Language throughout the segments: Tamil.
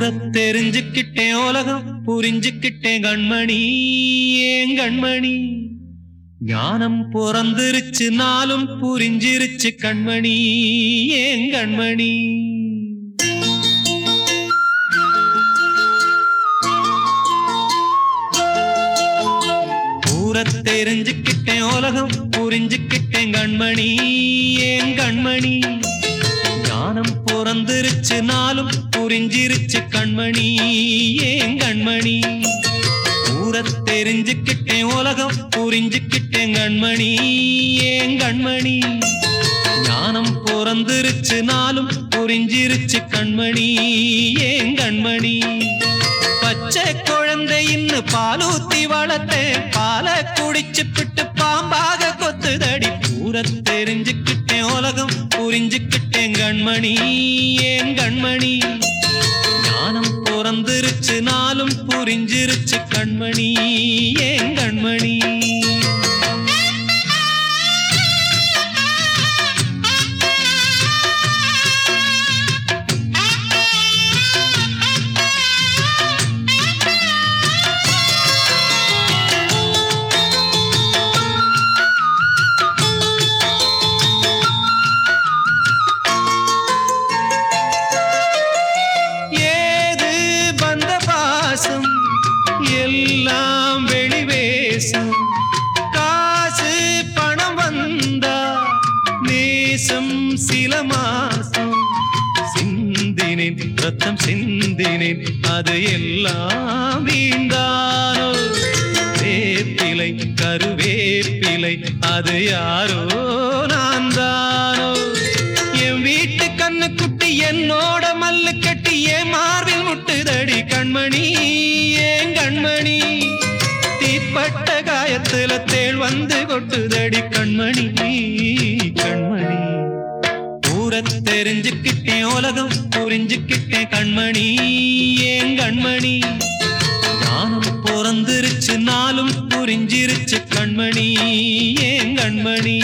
ஊர தெரிஞ்சுக்கிட்டேன் உலகம் புரிஞ்சுக்கிட்டேன் கண்மணி ஏன் கண்மணி ஞானம் பிறந்திருச்சு நாளும் புரிஞ்சிருச்சு கண்மணி ஏன் கண்மணி ஊர தெரிஞ்சுக்கிட்டேன் உலகம் புரிஞ்சுக்கிட்டேன் கண்மணி ஏன் கண்மணி ஞானம் பிறந்திருச்சு நாளும் புரிஞ்சிருச்சு கண்மணி ஏன் கண்மணி ஊர தெரிஞ்சுக்கிட்டேன் உலகம் புரிஞ்சுக்கிட்டேன் கண்மணி ஏன் கண்மணி ஞானம் பிறந்திருச்சு நாளும் புரிஞ்சிருச்சு கண்மணி ஏன் கண்மணி பச்சை குழந்தையின்னு பாலூத்தி வளர்த்தேன் பாலை குடிச்சு பிட்டு பாம்பாக கொத்துதடி பூர தெரிஞ்சுக்கிட்டேன் உலகம் புரிஞ்சுக்கிட்டேன் கண்மணி ஏன் கண்மணி ஞானம் பிறந்திருச்சு நாளும் புரிஞ்சிருச்சு கண்மணி ஏன் கண்மணி ஏது பந்த பாசம் எல்லாம் வெளிவேசம் காசு பணம் வந்தா நேசம் சில மாசம் சிந்தினேன் ரத்தம் சிந்தினேன் அது எல்லாம் வீண்டானோ வேப்பிலை கருவேப்பிலை அது யாரோ நான் தானோ என் வீட்டு கண்ணு குட்டி என்னோட மல்லு கட்டி என் மார்பில் முட்டுதடி கண்மணி ஏன் கண்மணி தீப்பட்ட காயத்துல தேள் வந்து கொட்டுதடி கண்மணி கண்மணி ஊர தெரிஞ்சுக்கிட்டேன் உலகம் புரிஞ்சுக்கிட்டேன் கண்மணி ஏன் கண்மணி ஞானம் பிறந்திருச்சு நாளும் புரிஞ்சிருச்சு கண்மணி ஏன் கண்மணி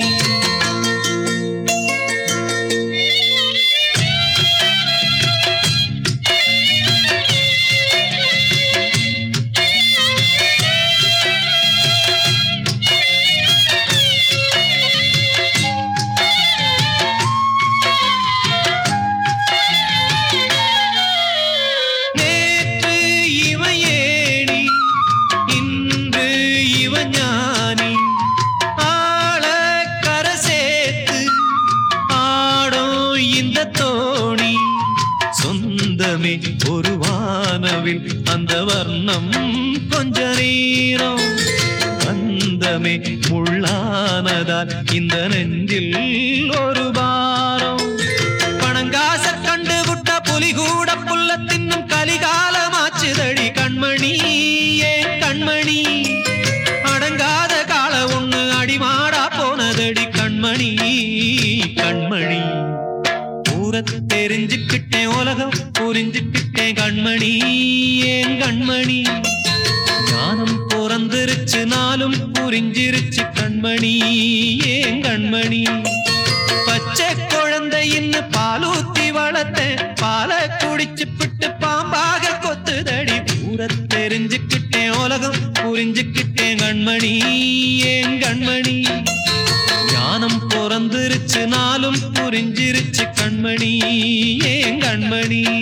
நேற்று இவன் ஏணி இன்று இவன் ஞானி ஆள கரை சேர்த்து ஆடும் இந்த தோணி சொந்தமே ஒரு வானவில் அந்த வர்ணம் கொஞ்ச நேரம் வந்தமே முள்ளானதால் இந்த நெஞ்சில் ஒரு பாரம் பணங்காச கண்டு விட்ட புலி கூட புல்ல தின்னும் கலிகாலமாச்சுதடி கண்மணி ஏன் கண்மணி அடங்காத கால ஒண்ணு அடிமாடா போனதடி கண்மணி கண்மணி ஊர தெரிஞ்சுக்கிட்டேன் உலகம் புரிஞ்சுக்கிட்டேன் கண்மணி ஏன் கண்மணி ஞானம் பிறந்திருச்சு நாளும் புரிஞ்சிருச்சு கண்மணி ஏன் கண்மணி பச்சை குழந்தையின்னு பாலூத்தி வளர்த்தேன் பாலை குடிச்சு பிட்டு பாம்பாக கொத்துதடி பூர தெரிஞ்சுக்கிட்டேன் உலகம் புரிஞ்சுக்கிட்டேன் கண்மணி ஏன் கண்மணி ஞானம் பிறந்திருச்சு நாளும் புரிஞ்சிருச்சு கண்மணி ஏன் கண்மணி